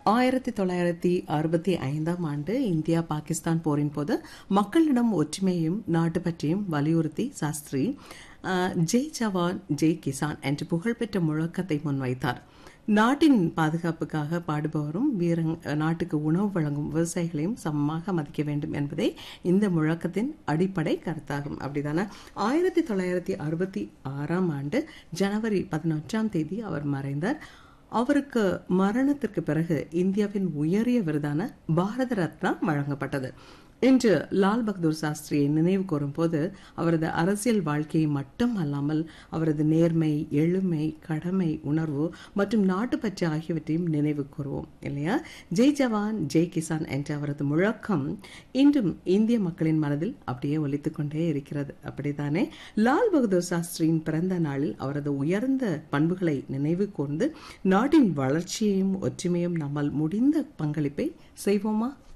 ஆயிரத்தி தொள்ளாயிரத்தி அறுபத்தி ஐந்தாம் ஆண்டு இந்தியா பாகிஸ்தான் போரின் போது மக்களிடம் ஒற்றுமையும் நாட்டுப்பற்றியும் வலியுறுத்தி சாஸ்திரி அஹ், ஜெய் ஜவான் ஜெய் கிசான் என்ற புகழ்பெற்ற முழக்கத்தை முன்வைத்தார் நாட்டின் பாதுகாப்புக்காக பாடுபவரும் வீரங் நாட்டுக்கு உணவு வழங்கும் விவசாயிகளையும் சமமாக மதிக்க வேண்டும் என்பதே இந்த முழக்கத்தின் அடிப்படை கருத்தாகும் அப்படிதானே ஆயிரத்தி தொள்ளாயிரத்தி அறுபத்தி ஆறாம் ஆண்டு ஜனவரி பதினொன்றாம் தேதி அவர் மறைந்தார் அவருக்கு மரணத்திற்கு பிறகு இந்தியாவின் உயரிய விருதான பாரத ரத்னா வழங்கப்பட்டது இன்று லால் பகதூர் சாஸ்திரியை நினைவு கூறும்போது அவரது அரசியல் வாழ்க்கையை மட்டும் அல்லாமல் அவரது நேர்மை எழுமை கடமை உணர்வு மற்றும் நாட்டுப்பற்று ஆகியவற்றையும் நினைவு கூறுவோம் இல்லையா ஜெய் ஜவான் ஜெய் கிசான் என்ற அவரது முழக்கம் இன்றும் இந்திய மக்களின் மனதில் அப்படியே ஒலித்துக் கொண்டே இருக்கிறது அப்படித்தானே லால் பகதூர் சாஸ்திரியின் பிறந்த நாளில் அவரது உயர்ந்த பண்புகளை நினைவு கூர்ந்து நாட்டின் வளர்ச்சியையும் ஒற்றுமையும் நம்மால் முடிந்த பங்களிப்பை செய்வோமா